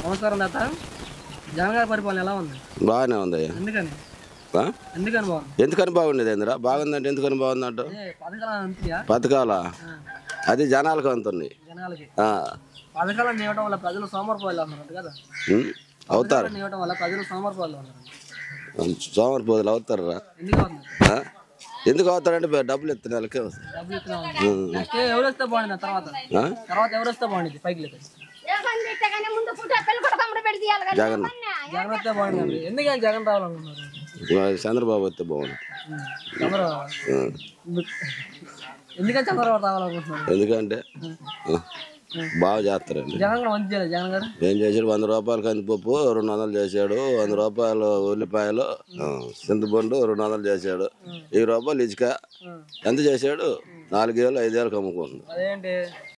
నమస్కారం తాత జగన్ గారి పరిపాలన ఎలా ఉంది బాగానే ఉంది ఎందుకని ఆ? ఎందుకని బాగుంది ఎందుకని బాగుండేది ఏందిరా బాగుందంటే ఎందుకని బాగుందంట ఏ పథకాలు అంతయా పథకాల అది జనాలకు అంతుంది జనాలకి ఆ. పథకాలను ఇవ్వడం వల్ల ప్రజలు సోమరిపోయిలు ఉన్నారు కదా ఉం? అవుతారు పథకాలను ఇవ్వడం వల్ల ప్రజలు సోమరిపోయిలు ఉన్నారు సోమరిపోతులు అవుతారా ఎందుకు అవుతుంది ఆ? ఎందుకు అవుతారంటే బే- డబ్బులు ఇస్తే నెలకే వస్తుంది డబ్బులు ఇస్తున్నా నెక్స్ట్ ఎవరు వస్తే బాగుంది ఆ తర్వాత ఆ? తర్వాత ఎవరు వస్తే బాగుంది పైకి లేదు ముందు పుట్ట పెళ్లి కూడా తమ్ముడు పెట్టి తీయాలి కదా జగన్ జగన్ వస్తే బాగుంది ఎందుకని జగన్ రావాలనుకున్నారు చంద్రబాబు వస్తే బాగుంది ఉం. చంద్రబాబు ఆ. ఎందుకని చంద్రబాబు రావాలనుకుంటున్నారు ఎందుకంటే ఆ, బాగా చేస్తారండి జగన్ కూడా మంచి చేయలేదు జగన్ గారు ఏం చేశాడు వంద రూపాయలు కందిపప్పు రెండు వందలు చేశాడు వంద రూపాయలు ఉల్లిపాయలు ఆ, చింతపండు రెండు వందలు చేశాడు వెయ్యి రూపాయలు ఇసుక ఎంత చేశాడు నాలుగేళ్ళు ఐదేళ్ళకి అమ్ముకుంటుంది అదేంటి